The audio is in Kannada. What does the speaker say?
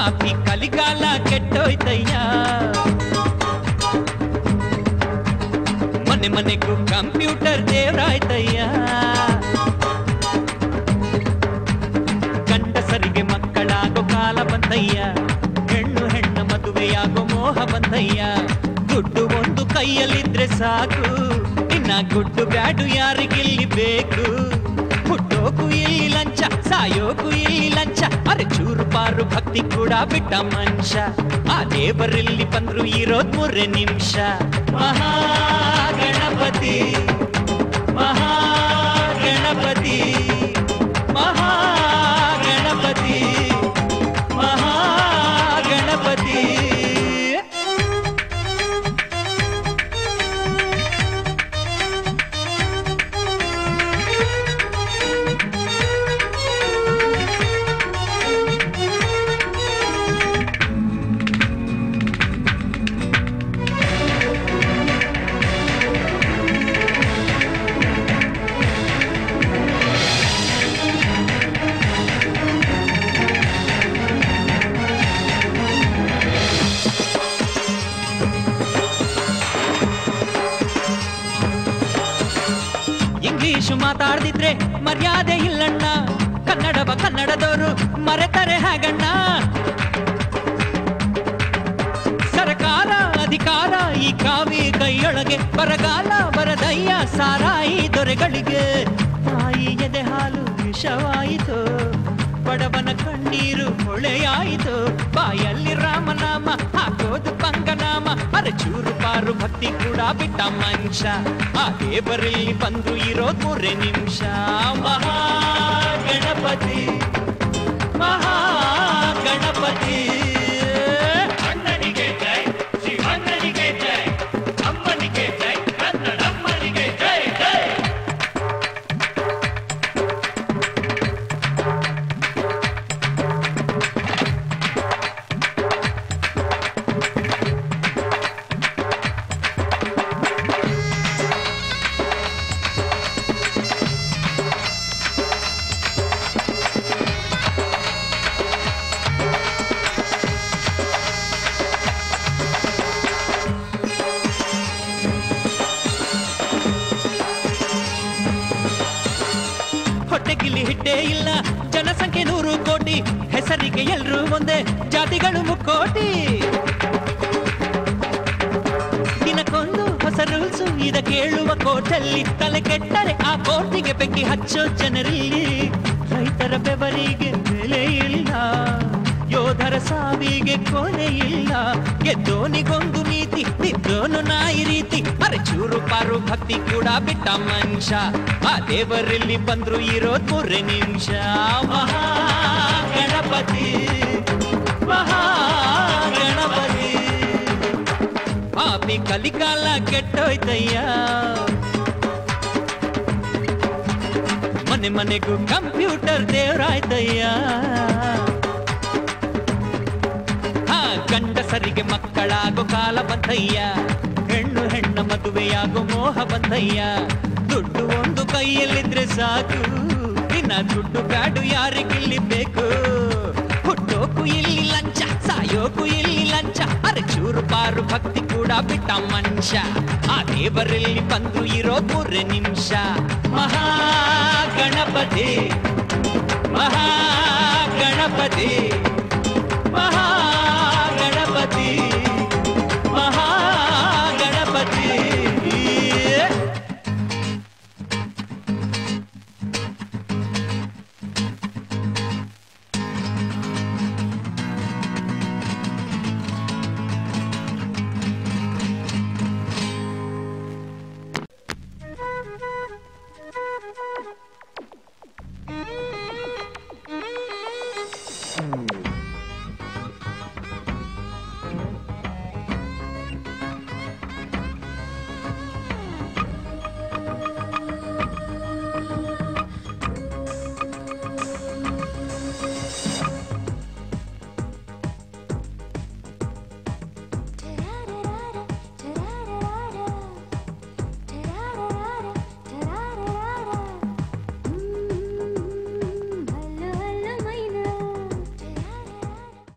ಪಾಪಿ ಕಲಿಗಾಲ ಕೆಟ್ಟೋಯ್ತಯ್ಯ ಮನೆ ಮನೆಗೂ ಕಂಪ್ಯೂಟರ್ ದೇವ್ರಾಯ್ತಯ್ಯ ಗಂಡಸರಿಗೆ ಮಕ್ಕಳಾಗೋ ಕಾಲ ಬಂದಯ್ಯ ಹೆಣ್ಣು ಹೆಣ್ಣ ಮದುವೆಯಾಗೋ ಮೋಹ ಬಂದಯ್ಯ ದುಡ್ಡು ಒಂದು ಕೈಯಲ್ಲಿದ್ರೆ ಸಾಕು ಇನ್ನ ಗುಡ್ಡು ಬ್ಯಾಡು ಯಾರಿಗಿಲ್ಲಿ ಬೇಕು ಹುಟ್ಟೋಕು ಇಲ್ಲಿ ಲಂಚ ಸಾಯೋಕು ಇಲ್ಲಿ ಲಂಚ ಅರೆ ಚೂರು ಪಾರು ಭಕ್ತಿ ಕೂಡ ಬಿಟ್ಟ ಮನುಷ್ಯ ಆ ದೇವರಲ್ಲಿ ಬಂದ್ರು ಇರೋದ್ ಮೂರೇ ನಿಮಿಷ ಮಹಾಗಣಪತಿ ಮಹಾಗಣಪತಿ ಮಹಾಗಣಪತಿ ಮಹಾಗಣಪತಿ ಇಂಗ್ಲಿಷು ಮಾತಾಡ್ದಿದ್ರೆ ಮರ್ಯಾದೆ ಇಲ್ಲಣ್ಣ ಕನ್ನಡವ ಕನ್ನಡದವರು ಮರೆತರೆ ಹಾಗಣ್ಣ ಸರಕಾರ ಅಧಿಕಾರ ಈ ಕಾವಿ ಕೈಯೊಳಗೆ ಬರಗಾಲ ಬರದಯ್ಯ ಸಾರಾಯಿ ದೊರೆಗಳಿಗೆ ತಾಯಿ ಎದೆ ಹಾಲು ವಿಷವಾಯಿತು ಬಡವನ ಕಣ್ಣೀರು ಹೊಳೆಯಾಯಿತು ಬಾಯಲ್ಲಿ ರಾಮನಾಮ ಹಾಕೋದು ಪಂಗನಾಮ ಅರೆ ಚೂರು ಪಾರು ಭಕ್ತಿ ಕೂಡ ಬಿಟ್ಟ ಮನುಷ್ಯ ಆ ದೇವರಲ್ಲಿ ಬಂದು ಇರೋದ್ ಮೂರೇ ನಿಮಿಷ ಮಹಾಗಣಪತಿ ಮಹಾಗಣಪತಿ ಅಣ್ಣನಿಗೆ ಜೈ ಶಿವಣ್ಣನಿಗೆ ಜೈ ಅಮ್ಮನಿಗೆ ಜೈ ಕನ್ನಡಮ್ಮನಿಗೆ ಜೈ ಜೈ ಹೊಟ್ಟೆಗಿಲ್ಲಿ ಹಿಟ್ಟೇ ಇಲ್ಲ ಜನಸಂಖ್ಯೆ ನೂರು ಕೋಟಿ ಹೆಸರಿಗೆ ಎಲ್ರೂ ಒಂದೇ ಜಾತಿಗಳು ಮುಕ್ಕೋಟಿ ದಿನಕ್ಕೊಂದು ಹೊಸ ರೂಲ್ಸು ಇದ ಕೇಳುವ ಕೋರ್ಟಲ್ಲಿ ತಲೆ ಕೆಟ್ಟರೆ ಆ ಕೋರ್ಟಿಗೆ ಬೆಂಕಿ ಹಚ್ಚೋ ಜನರಲ್ಲಿ ರೈತರ ಬೆವರಿಗೆ ಬೆಲೆ ಇಲ್ಲ ಯೋಧರ ಸಾವಿಗೆ ಕೊನೆ ಇಲ್ಲ ಗೆದ್ದೋನಿಗೊಂದು ನೀತಿ ಬಿದ್ದೋನು ನಾಯಿ ರೀತಿ ಅರೆ ಚೂರು ಪಾರು ಭಕ್ತಿ ಕೂಡ ಬಿಟ್ಟ ಮನುಷ್ಯ ಆ ದೇವರಲ್ಲಿ ಬಂದ್ರು ಇರೋದ್ ಮೂರೇ ನಿಮಿಷ ಮಹಾಗಣಪತಿ ಮಹಾಗಣಪತಿ ಪಾಪಿ ಕಲಿಕಾಲ ಕೆಟ್ಟೋಯ್ತಯ್ಯ ಮನೆ ಮನೆಗೂ ಕಂಪ್ಯೂಟರ್ ದೇವ್ರಾಯ್ತಯ್ಯ ಹಾ ಗಂಡಸರಿಗೆ ಮಕ್ಕಳಾಗೋ ಕಾಲ ಬಂದಯ್ಯ ಹೆಣ್ಣು ಹೆಣ್ಣ ಮದುವೆಯಾಗೋ ಮೋಹ ಬಂದಯ್ಯ ದುಡ್ಡು ಒಂದು ಕೈಯಲ್ಲಿದ್ರೆ ಸಾಕು ಇನ್ನ ದುಡ್ಡು ಬ್ಯಾಡು ಯಾರಿಗಿಲ್ಲಿ ಬೇಕು ಹುಟ್ಟೋಕು ಇಲ್ಲಿ ಲಂಚ ಸಾಯೋಕು ಇಲ್ಲಿ ಲಂಚ ಅರೆ ಚೂರು ಪಾರು ಭಕ್ತಿ ಕೂಡ ಬಿಟ್ಟ ಮನುಷ್ಯ ಆ ದೇವರಲ್ಲಿ ಬಂದು ಇರೋದ್ ಮೂರೇ ನಿಮಿಷ ಮಹಾಗಣಪತಿ ಮಹಾಗಣಪತಿ